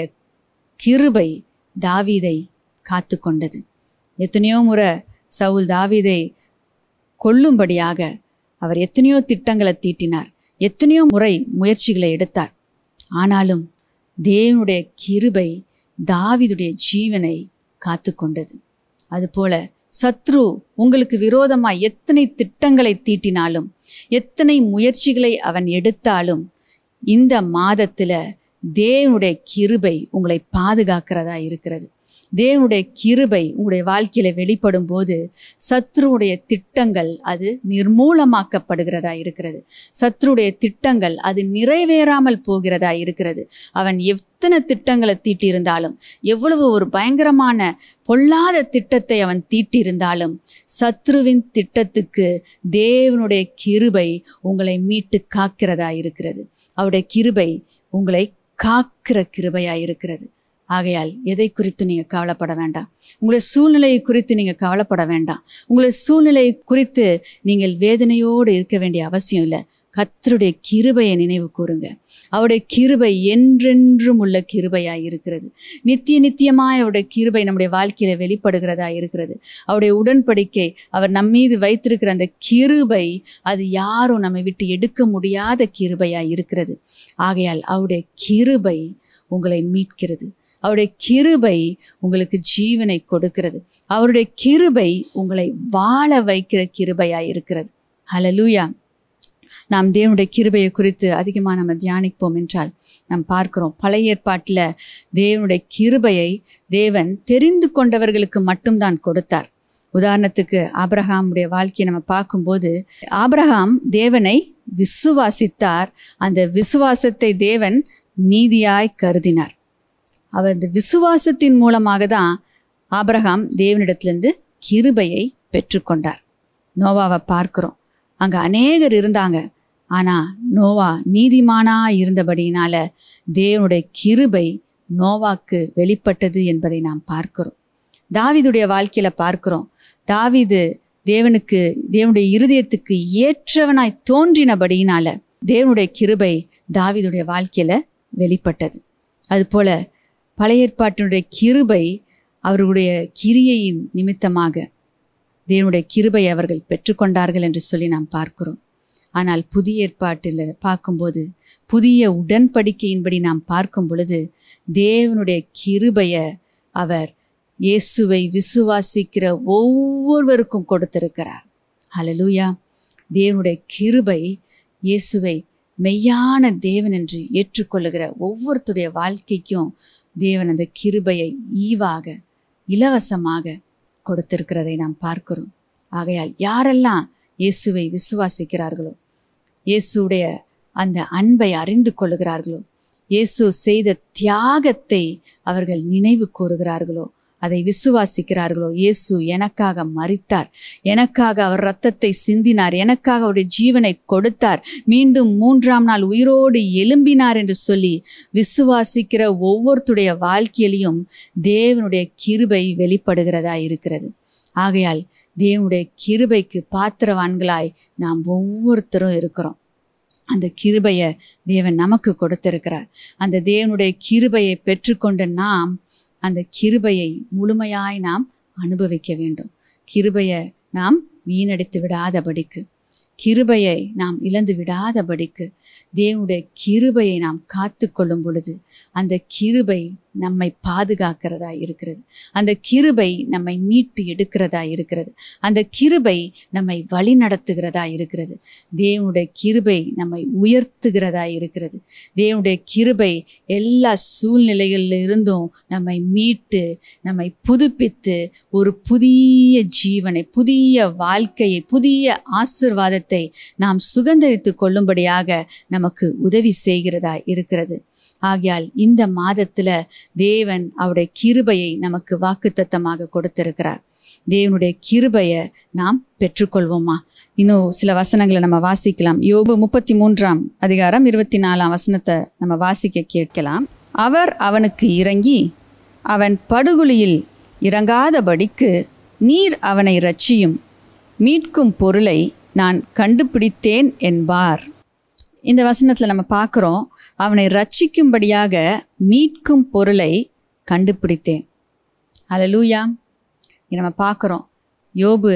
[SPEAKER 1] கிருபை தாவீதை காத்து கொண்டது எத்தனையோ முறை சவுல் தாவீதை கொல்லும்படியாக அவர் எத்தனையோ திட்டங்களை தீட்டினார் எத்தனையோ முறை முயற்சிகளை எடுத்தார் ஆனாலும் தேவனுடைய கிருபை தாவீதுடைய ஜீவனை காத்து கொண்டது அதுபோல சத்ரு உங்களுக்கு விரோதமாய் எத்தனை திட்டங்களை தீட்டினாலும் எத்தனை முயற்சிகளை அவன் எடுத்தாலும் இந்த மாதத்துல தேவனுடைய கிருபை உங்களை பாதுகாக்கிறதா இருக்கிறது தேவனுடைய கிருபை உங்களுடைய வாழ்க்கையில வெளிப்படும் போது சத்ருவுடைய திட்டங்கள் அது நிர்மூலமாக்கப்படுகிறதா இருக்கிறது சத்ருடைய திட்டங்கள் அது நிறைவேறாமல் போகிறதா இருக்கிறது அவன் எத்தனை திட்டங்களை தீட்டியிருந்தாலும் எவ்வளவு ஒரு பயங்கரமான பொல்லாத திட்டத்தை அவன் தீட்டியிருந்தாலும் சத்ருவின் திட்டத்துக்கு தேவனுடைய கிருபை உங்களை மீட்டு காக்கிறதா இருக்கிறது அவருடைய கிருபை உங்களை காக்கிற கிருபையா இருக்கிறது ஆகையால் எதை குறித்து நீங்கள் கவலைப்பட வேண்டாம் உங்களுடைய சூழ்நிலையை குறித்து நீங்கள் கவலைப்பட வேண்டாம் உங்களுடைய சூழ்நிலையை குறித்து நீங்கள் வேதனையோடு இருக்க வேண்டிய அவசியம் இல்லை கர்த்தருடைய கிருபையை நினைவு கூறுங்க அவருடைய கிருபை என்றென்றும் உள்ள கிருபையாய் இருக்கிறது நித்திய நித்தியமாய் அவருடைய கிருபை நம்முடைய வாழ்க்கையில வெளிப்படுகிறதா இருக்கிறது அவருடைய உடன்படிக்கை அவர் நம்மீது வைத்திருக்கிற அந்த கிருபை அது யாரும் நம்மை விட்டு எடுக்க முடியாத கிருபையாய் இருக்கிறது ஆகையால் அவருடைய கிருபை உங்களை மீட்கிறது அவருடைய கிருபை உங்களுக்கு ஜீவனை கொடுக்கிறது அவருடைய கிருபை உங்களை வாழ வைக்கிற கிருபையாய் இருக்கிறது ஹalleluya நாம் தேவனுடைய கிருபையை குறித்து அதிகமாக நம்ம தியானிப்போம் என்றால் நாம் பார்க்கிறோம் பழைய ஏற்பாட்டில் தேவனுடைய கிருபையை தேவன் தெரிந்து கொண்டவர்களுக்கு மட்டும்தான் கொடுத்தார் உதாரணத்துக்கு ஆபிரகாமுடைய வாழ்க்கையை நம்ம பார்க்கும்போது ஆபிரகாம் தேவனை விசுவாசித்தார் அந்த விசுவாசத்தை தேவன் நீதியாய் கருதினார் அவர் இந்த விசுவாசத்தின் மூலமாக தான் ஆபிரகாம் தேவனிடத்திலிருந்து கிருபையை பெற்றுக்கொண்டார் நோவாவை பார்க்கிறோம் அங்கே அநேகர் இருந்தாங்க ஆனால் நோவா நீதிமானா இருந்தபடியினால தேவனுடைய கிருபை நோவாக்கு வெளிப்பட்டது என்பதை நாம் பார்க்கிறோம் தாவீதுடைய வாழ்க்கையில பார்க்கிறோம் தாவீது தேவனுக்கு தேவனுடைய இருதயத்துக்கு ஏற்றவனாய் தோன்றினபடியினால தேவனுடைய கிருபை தாவீதுடைய வாழ்க்கையில வெளிப்பட்டது அதுபோல பழைய ஏற்பாட்டினுடைய கிருபை அவர்களுடைய கிரியையின் நிமித்தமாக தேவனுடைய கிருபை அவர்கள் பெற்றுக்கொண்டார்கள் என்று சொல்லி நாம் பார்க்கிறோம் ஆனால் புதிய ஏற்பாட்டில் பார்க்கும்போது புதிய உடன்படிக்கையின்படி நாம் பார்க்கும் பொழுது தேவனுடைய கிருபையை அவர் இயேசுவை விசுவாசிக்கிற ஒவ்வொருவருக்கும் கொடுத்திருக்கிறார் ஹalleluya தேவனுடைய கிருபை இயேசுவை மெய்யான தேவன் என்று ஏற்றுக்கொள்ளுகிற ஒவ்வொருத்தருடைய வாழ்க்கைக்கும் தேவன் அந்த கிருபையை ஈவாக இலவசமாக கொடுத்திருக்கிறதை நாம் பார்க்கிறோம் ஆகையால் யாரெல்லாம் இயேசுவை விசுவாசிக்கிறார்களோ இயேசுடைய அந்த அன்பை அறிந்து கொள்ளுகிறார்களோ இயேசு செய்த தியாகத்தை அவர்கள் நினைவு கூறுகிறார்களோ அதை விசுவாசிக்கிறார்களோ இயேசு எனக்காக மரித்தார் எனக்காக அவர் இரத்தத்தை சிந்தினார் எனக்காக அவருடைய ஜீவனை கொடுத்தார் மீண்டும் மூன்றாம் நாள் உயிரோடு எழும்பினார் என்று சொல்லி விசுவாசிக்கிற ஒவ்வொருத்துடைய வாழ்க்கையிலையும் தேவனுடைய கிருபை வெளிப்படுகிறதா இருக்கிறது ஆகையால் தேவனுடைய கிருபைக்கு பாத்திரவான்களாய் நாம் ஒவ்வொருத்தரும் இருக்கிறோம் அந்த கிருபையை தேவன் நமக்கு கொடுத்திருக்கிறார் அந்த தேவனுடைய கிருபையை பெற்றுக்கொண்ட நாம் அந்த கிருபையை முழுமையாய் நாம் அனுபவிக்க வேண்டும் கிருபையை நாம் வீணடித்து விடாதபடிக்கு கிருபையை நாம் இழந்து விடாதபடிக்கு தேவனுடைய கிருபையை நாம் காத்து கொள்ளும் பொழுது அந்த கிருபை நம்மை பாதுகாக்கிறதா இருக்கிறது அந்த கிருபை நம்மை மீட்டு எடுக்கிறதா இருக்கிறது அந்த கிருபை நம்மை வழி நடத்துகிறதா இருக்கிறது தேவனுடைய கிருபை நம்மை உயர்த்துகிறதா இருக்கிறது தேவனுடைய கிருபை எல்லா சூழ்நிலைகளில் இருந்தும் நம்மை மீட்டு நம்மை புதுப்பித்து ஒரு புதிய ஜீவனை புதிய வாழ்க்கையை புதிய ஆசிர்வாதத்தை நாம் சுகந்தரித்து கொள்ளும்படியாக நமக்கு உதவி செய்கிறதா இருக்கிறது ஆகையால் இந்த மாதத்துல தேவன் அவருடைய கிருபையை நமக்கு வாக்குத்தத்தமாக கொடுத்திருக்கிறார் தேவனுடைய கிருபையை நாம் பெற்றுக்கொள்வோமா இன்னும் சில வசனங்களை நம்ம வாசிக்கலாம் யோபு முப்பத்தி மூன்றாம் அதிகாரம் இருபத்தி நாலாம் வசனத்தை நம்ம வாசிக்க கேட்கலாம் அவர் அவனுக்கு இறங்கி அவன் படுகுழியில் இறங்காதபடிக்கு நீர் அவனை இரட்சியும் மீட்கும் பொருளை நான் கண்டுபிடித்தேன் என்பார் இந்த வசனத்தில் நம்ம பார்க்குறோம் அவனை ரட்சிக்கும்படியாக மீட்கும் பொருளை கண்டுபிடித்தேன் அல்லேலூயா இங்க நம்ம பார்க்குறோம் யோபு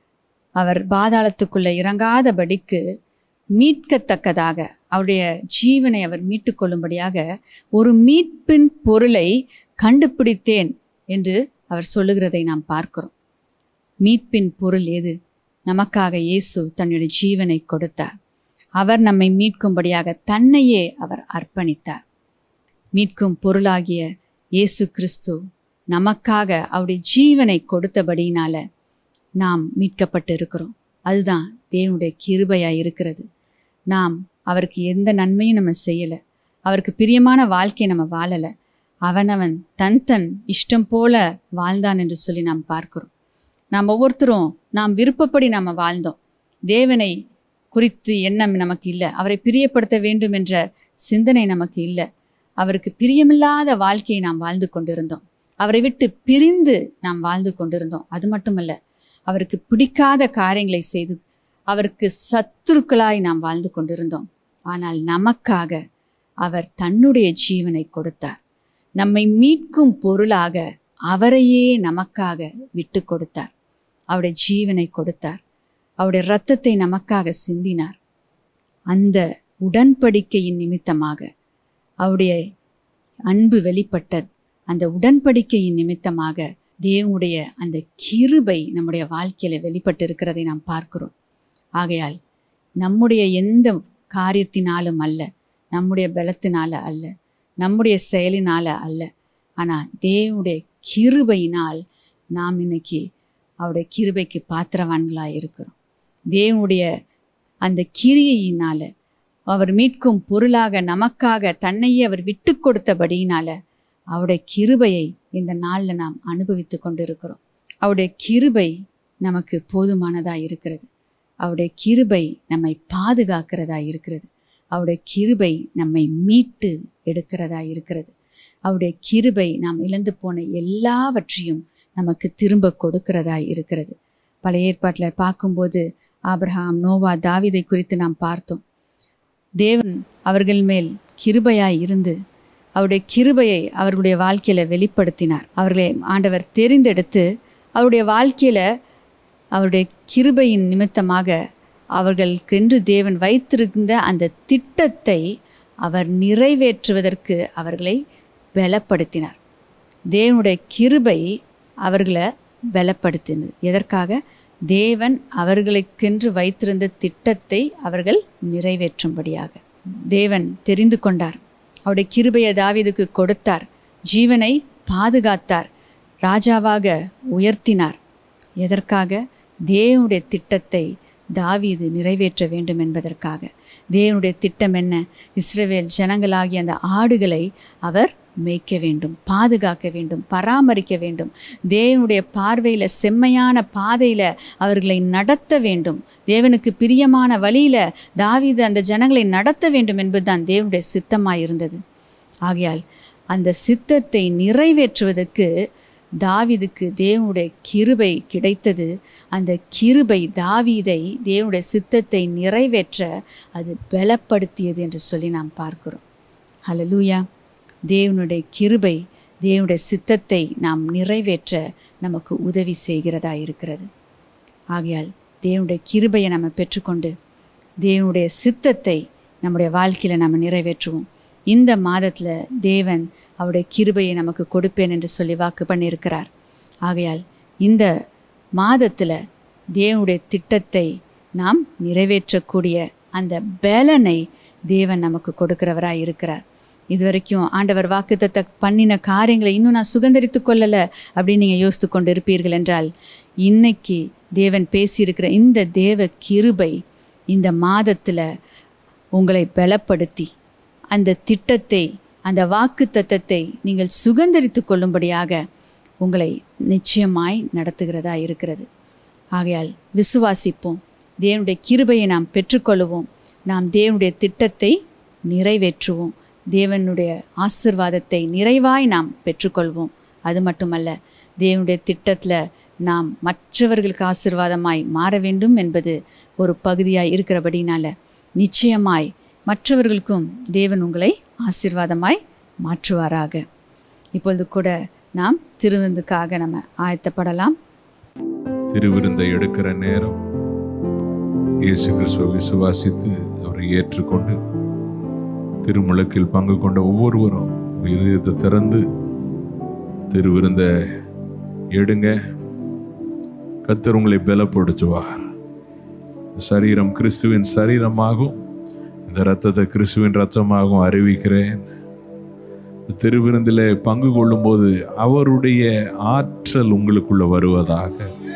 [SPEAKER 1] அவர் பாதாளத்துக்குள்ளே இறங்காதபடிக்கு மீட்கத்தக்கதாக அவருடைய ஜீவனை அவர் மீட்டுக்கொள்ளும்படியாக ஒரு மீட்பின் பொருளை கண்டுபிடித்தேன் என்று அவர் சொல்லுகிறதை நாம் பார்க்கிறோம் மீட்பின் பொருள் எது நமக்காக இயேசு தன்னுடைய ஜீவனை கொடுத்தார் அவர் நம்மை மீட்கும்படியாக தன்னையே அவர் அர்ப்பணித்தார் மீட்கும் பொருளாகிய இயேசு கிறிஸ்து நமக்காக அவருடைய ஜீவனை கொடுத்தபடியினால நாம் மீட்கப்பட்டு இருக்கிறோம் அதுதான் தேவனுடைய கிருபையாக இருக்கிறது நாம் அவருக்கு எந்த நன்மையும் நம்ம செய்யலை அவருக்கு பிரியமான வாழ்க்கையை நம்ம வாழலை அவனவன் தன் தன் இஷ்டம் போல வாழ்ந்தான் என்று சொல்லி நாம் பார்க்கிறோம் நாம் ஒவ்வொருத்தரும் நாம் விருப்பப்படி நாம் வாழ்ந்தோம் தேவனை குறித்து எண்ணம் நமக்கு இல்லை அவரை பிரியப்படுத்த வேண்டும் என்ற சிந்தனை நமக்கு இல்லை அவருக்கு பிரியமில்லாத வாழ்க்கையை நாம் வாழ்ந்து கொண்டிருந்தோம் அவரை விட்டு பிரிந்து நாம் வாழ்ந்து கொண்டிருந்தோம் அது மட்டுமல்ல அவருக்கு பிடிக்காத காரியங்களை செய்து அவருக்கு சத்துருக்களாய் நாம் வாழ்ந்து கொண்டிருந்தோம் ஆனால் நமக்காக அவர் தன்னுடைய ஜீவனை கொடுத்தார் நம்மை மீட்கும் பொருளாக அவரையே நமக்காக விட்டு கொடுத்தார் அவருடைய ஜீவனை கொடுத்தார் அவருடைய இரத்தத்தை நமக்காக சிந்தினார் அந்த உடன்படிக்கையின் நிமித்தமாக அவருடைய அன்பு வெளிப்பட்டது அந்த உடன்படிக்கையின் நிமித்தமாக தேவனுடைய அந்த கிருபை நம்முடைய வாழ்க்கையில வெளிப்பட்டு இருக்கிறதை நாம் பார்க்கிறோம் ஆகையால் நம்முடைய எந்த காரியத்தினாலும் அல்ல நம்முடைய பலத்தினால அல்ல நம்முடைய செயலினால அல்ல ஆனால் தேவனுடைய கிருபையினால் நாம் இன்னைக்கு அவருடைய கிருபைக்கு பாத்திரவான்களாக இருக்கிறோம் தேவனுடைய அந்த கிரியையினால அவர் மீட்கும் பொருளாக நமக்காக தன்னையே அவர் விட்டு கொடுத்தபடியினால அவருடைய கிருபையை இந்த நாளில் நாம் அனுபவித்து கொண்டிருக்கிறோம் அவருடைய கிருபை நமக்கு போதுமானதாக இருக்கிறது அவருடைய கிருபை நம்மை பாதுகாக்கிறதா இருக்கிறது அவருடைய கிருபை நம்மை மீட்டு எடுக்கிறதா இருக்கிறது அவருடைய கிருபை நாம் இழந்து போன எல்லாவற்றையும் நமக்கு திரும்ப கொடுக்கிறதா இருக்கிறது பழைய ஏற்பாட்டில் பார்க்கும்போது ஆபிரகாம் நோவா தாவீதை குறித்து நாம் பார்த்தோம் தேவன் அவர்கள் மேல் கிருபையாய் இருந்து அவருடைய கிருபையை அவர்களுடைய வாழ்க்கையில வெளிப்படுத்தினார் அவர்களை ஆண்டவர் தெரிந்தெடுத்து அவருடைய வாழ்க்கையில அவருடைய கிருபையின் நிமித்தமாக அவர்களுக்கென்று தேவன் வைத்திருந்த அந்த திட்டத்தை அவர் நிறைவேற்றுவதற்கு அவர்களை பலப்படுத்தினார் தேவனுடைய கிருபை அவர்களை பலப்படுத்தினது எதற்காக தேவன் அவர்களுக்கென்று வைத்திருந்த திட்டத்தை அவர்கள் நிறைவேற்றும்படியாக தேவன் தெரிந்து கொண்டார் அவருடைய கிருபையை தாவீதுக்கு கொடுத்தார் ஜீவனை பாதுகாத்தார் ராஜாவாக உயர்த்தினார் எதற்காக தேவனுடைய திட்டத்தை தாவீது நிறைவேற்ற வேண்டும் என்பதற்காக தேவனுடைய திட்டம் என்ன இஸ்ரவேல் ஜனங்களாகிய அந்த ஆடுகளை அவர் மேய்க்க வேண்டும் பாதுகாக்க வேண்டும் பராமரிக்க வேண்டும் தேவனுடைய பார்வையில் செம்மையான பாதையில் அவர்களை நடத்த வேண்டும் தேவனுக்கு பிரியமான வழியில் தாவீது அந்த ஜனங்களை நடத்த வேண்டும் என்பதுதான் தேவனுடைய சித்தமாக இருந்தது ஆகையால் அந்த சித்தத்தை நிறைவேற்றுவதற்கு தாவீதுக்கு தேவனுடைய கிருபை கிடைத்தது அந்த கிருபை தாவீதை தேவனுடைய சித்தத்தை நிறைவேற்ற அது பலப்படுத்தியது என்று சொல்லி நாம் பார்க்கிறோம் ஹalleluya தேவனுடைய கிருபை தேவனுடைய சித்தத்தை நாம் நிறைவேற்ற நமக்கு உதவி செய்கிறதா இருக்கிறது ஆகையால் தேவனுடைய கிருபையை நம்ம பெற்றுக்கொண்டு தேவனுடைய சித்தத்தை நம்முடைய வாழ்க்கையில் நம்ம நிறைவேற்றுவோம் இந்த மாதத்தில் தேவன் அவருடைய கிருபையை நமக்கு கொடுப்பேன் என்று சொல்லி வாக்கு பண்ணியிருக்கிறார் ஆகையால் இந்த மாதத்தில் தேவனுடைய திட்டத்தை நாம் நிறைவேற்றக்கூடிய அந்த பலனை தேவன் நமக்கு கொடுக்கிறவராக இருக்கிறார் இதுவரைக்கும் ஆண்டவர் வாக்குத்தத்த பண்ணின காரியங்களை இன்னும் நான் சுதந்திரித்து கொள்ளலை அப்படின்னு நீங்கள் யோசித்து கொண்டு இருப்பீர்கள் என்றால் இன்னைக்கு தேவன் பேசியிருக்கிற இந்த தேவ கிருபை இந்த மாதத்தில் உங்களை பலப்படுத்தி அந்த திட்டத்தை அந்த வாக்கு தத்தத்தை நீங்கள் சுதந்திரித்து கொள்ளும்படியாக உங்களை நிச்சயமாய் நடத்துகிறதா இருக்கிறது ஆகையால் விசுவாசிப்போம் தேவனுடைய கிருபையை நாம் பெற்றுக்கொள்ளுவோம் நாம் தேவனுடைய திட்டத்தை நிறைவேற்றுவோம் தேவனுடைய ஆசிர்வாதத்தை நிறைவாய் நாம் பெற்றுக்கொள்வோம் அது மட்டுமல்ல தேவனுடைய திட்டத்தில் நாம் மற்றவர்களுக்கு ஆசிர்வாதமாய் மாற வேண்டும் என்பது ஒரு பகுதியாய் இருக்கிறபடினால நிச்சயமாய் மற்றவர்களுக்கும் தேவன் உங்களை ஆசிர்வாதமாய் மாற்றுவாராக இப்பொழுது கூட நாம் திருவிருந்துக்காக நம்ம ஆயத்தப்படலாம்
[SPEAKER 3] திருவிருந்தை எடுக்கிற நேரம் இயேசு கிறிஸ்துவை விசுவாசித்து அவரை ஏற்றுக்கொண்டு திருமுழக்கில் பங்கு கொண்ட ஒவ்வொருவரும் இருதயத்தை திறந்து திருவிருந்தை எடுங்க கத்தர் உங்களை பலப்படுத்துவார் சரீரம் கிறிஸ்துவின் சரீரமாகும் இந்த ரத்தத்தை கிறிஸ்துவின் ரத்தமாகவும் அறிவிக்கிறேன் திருவிருந்தில் பங்கு கொள்ளும்போது அவருடைய ஆற்றல் உங்களுக்குள்ள வருவதாக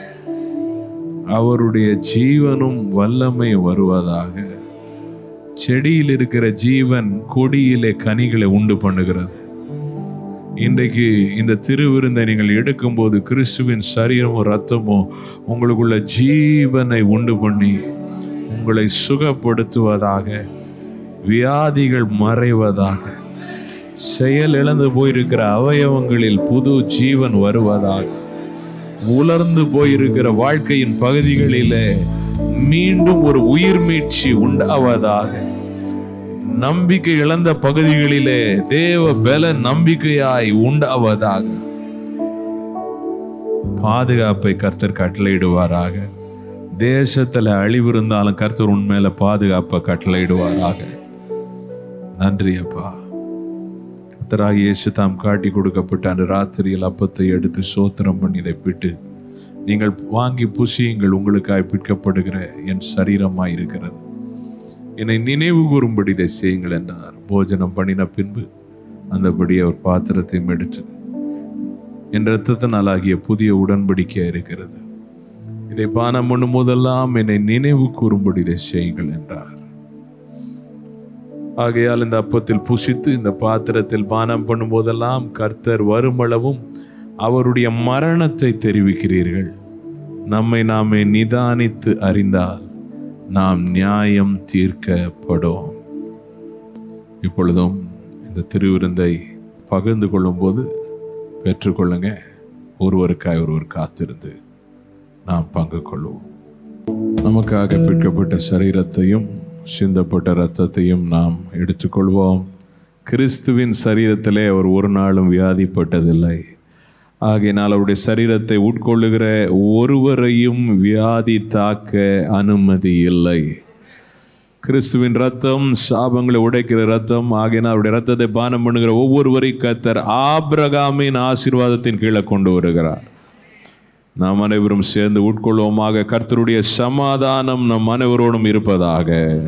[SPEAKER 3] அவருடைய ஜீவனும் வல்லமை வருவதாக செடியில் இருக்கிற ஜீவன் கொடியிலே கனிகளை உண்டு பண்ணுகிறது இன்றைக்கு இந்த திருவிருந்தை நீங்கள் எடுக்கும்போது கிறிஸ்துவின் சரீரமும் ரத்தமும் உங்களுக்குள்ள ஜீவனை உண்டு பண்ணி உங்களை சுகப்படுத்துவதாக வியாதிகள் மறைவதாக செயல் இழந்து போயிருக்கிற அவயவங்களில் புது ஜீவன் வருவதாக உலர்ந்து போயிருக்கிற வாழ்க்கையின் பகுதிகளிலே மீண்டும் ஒரு உயிர் மீட்சி உண்டாவதாக நம்பிக்கை இழந்த பகுதிகளிலே தேவ பல நம்பிக்கையாய் உண்டாவதாக பாதுகாப்பை கர்த்தர் கட்டளையிடுவாராக தேசத்துல அழிவு இருந்தாலும் கர்த்தர் உண்மையில பாதுகாப்பை கட்டளையிடுவாராக நன்றி அப்பா கர்த்தராக இயேசு தாம் காட்டி கொடுக்கப்பட்ட அந்த ராத்திரியில் அப்பத்தை எடுத்து சோத்திரம் பண்ணி இதை பிட்டு நீங்கள் வாங்கி புசியுங்கள் உங்களுக்காய் பிற்கப்படுகிற என் சரீரமாய் இருக்கிறது என்னை நினைவு கூறும்படி இதை செய்யுங்கள் என்றார் போஜனம் பண்ணின பின்பு அந்தபடி அவர் பாத்திரத்தையும் எடுத்து என் இரத்தத்தினாலாகிய புதிய உடன்படிக்கை இருக்கிறது இதை பானம் பண்ணும் போதெல்லாம் என்னை நினைவு கூறும்படி இதை செய்யுங்கள் என்றார் ஆகையால் இந்த அப்பத்தில் புசித்து இந்த பாத்திரத்தில் பானம் பண்ணும் போதெல்லாம் கர்த்தர் வருமளவும் அவருடைய மரணத்தை தெரிவிக்கிறீர்கள் நம்மை நாமே நிதானித்து அறிந்தால் நாம் நியாயம் தீர்க்கப்படும் இப்பொழுதும் இந்த திருவிருந்தை பகிர்ந்து கொள்ளும்போது பெற்றுக்கொள்ளுங்க ஒருவருக்காய் ஒருவர் காத்திருந்து நாம் பங்கு கொள்வோம் நமக்காக பிற்கப்பட்ட சரீரத்தையும் சிந்தப்பட்ட இரத்தத்தையும் நாம் எடுத்துக்கொள்வோம் கிறிஸ்துவின் சரீரத்திலே அவர் ஒரு நாளும் வியாதிப்பட்டதில்லை ஆகையினால் அவருடைய சரீரத்தை உட்கொள்ளுகிற ஒருவரையும் வியாதி தாக்க அனுமதி இல்லை கிறிஸ்துவின் ரத்தம் சாபங்களை உடைக்கிற ரத்தம் ஆகையினால் அவருடைய ரத்தத்தை பானம் பண்ணுகிற ஒவ்வொருவரையும் கத்தர் ஆபிரகாமின் ஆசீர்வாதத்தின் கீழே கொண்டு வருகிறார் நாம் அனைவரும் சேர்ந்து உட்கொள்வோமாக கர்த்தருடைய சமாதானம் நம் அனைவரோடும் இருப்பதாக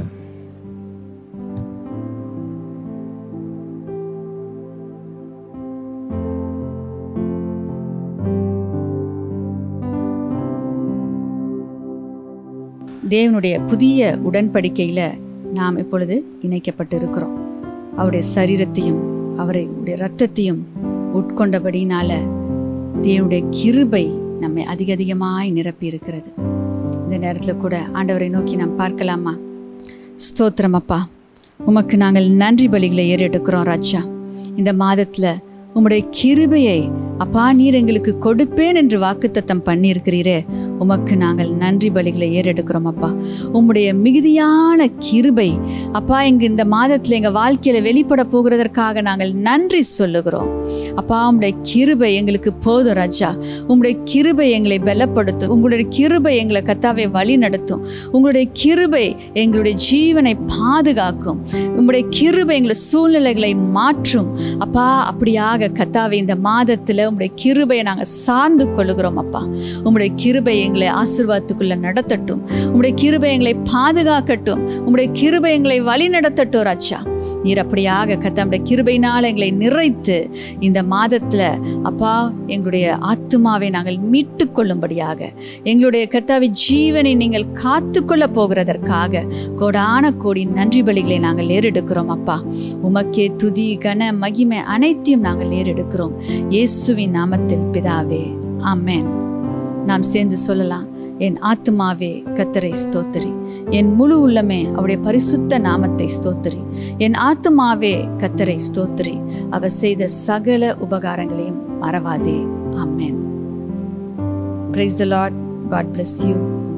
[SPEAKER 1] தேவனுடைய புதிய உடன்படிக்கையில நாம் இப்பொழுது இணைக்கப்பட்டு இருக்கிறோம் அவருடைய சரீரத்தையும் அவருடைய இரத்தத்தையும் உட்கொண்டபடினால தேவனுடைய கிருபை நம்மை அதிக அதிகமாய் நிரப்பி இருக்கிறது இந்த நேரத்தில் கூட ஆண்டவரை நோக்கி நாம் பார்க்கலாமா ஸ்தோத்திரம் அப்பா உமக்கு நாங்கள் நன்றி பலிகளை ஏறெடுக்கிறோம் ராஜா இந்த மாதத்தில் உம்முடைய கிருபையை அப்பா நீர் எங்களுக்கு கொடுப்பேன் என்று வாக்குத்தத்தம் பண்ணியிருக்கிறீரே உமக்கு நாங்கள் நன்றி பலிகளை ஏறெடுக்கிறோம் அப்பா உம்முடைய மிகுதியான கிருபை அப்பா எங்க இந்த மாதத்தில் எங்கள் வாழ்க்கையில் வெளிப்பட போகிறதற்காக நாங்கள் நன்றி சொல்லுகிறோம் அப்பா உம்முடைய கிருபை எங்களுக்கு போதும் ராஜா உம்முடைய கிருபை எங்களை பலப்படுத்தும் உங்களுடைய கிருபை எங்களை கத்தாவை வழி நடத்தும் உங்களுடைய கிருபை எங்களுடைய ஜீவனை பாதுகாக்கும் உம்முடைய கிருபை எங்களை சூழ்நிலைகளை மாற்றும் அப்பா அப்படியாக கத்தாவை இந்த மாதத்தில் உம்முடைய கிருபையை நாங்கள் சார்ந்து கொள்ளுகிறோம் அப்பா உம்முடைய கிருபை எங்களை ஆசீர்வாதத்துக்குள்ள நடத்தட்டும் உம்முடைய கிருபை எங்களை பாதுகாக்கட்டும் உம்முடைய கிருபை எங்களை வழி நடத்தட்டும் ராஜா நீர் அப்படியாக கத்தமுடைய கிருபையினால் எங்களை நிறைத்து இந்த மாதத்தில் அப்பா எங்களுடைய ஆத்துமாவை நாங்கள் மீட்டு கொள்ளும்படியாக எங்களுடைய கத்தாவி ஜீவனை நீங்கள் காத்துக்கொள்ள போகிறதற்காக கோடான கோடி நன்றி பலிகளை நாங்கள் ஏறெடுக்கிறோம் அப்பா உமக்கே துதி கன மகிமை அனைத்தையும் நாங்கள் ஏறெடுக்கிறோம் இயேசுவின் நாமத்தில் பிதாவே ஆமென் நாம் சேர்ந்து சொல்லலாம் என் ஆத்துமாவே கத்தரை ஸ்தோத்திரி என் முழு உள்ளமே அவருடைய பரிசுத்த நாமத்தை ஸ்தோத்திரி என் ஆத்துமாவே கத்தரை ஸ்தோத்திரி அவர் செய்த சகல உபகாரங்களையும் மறவாதே amen praise Lord God bless you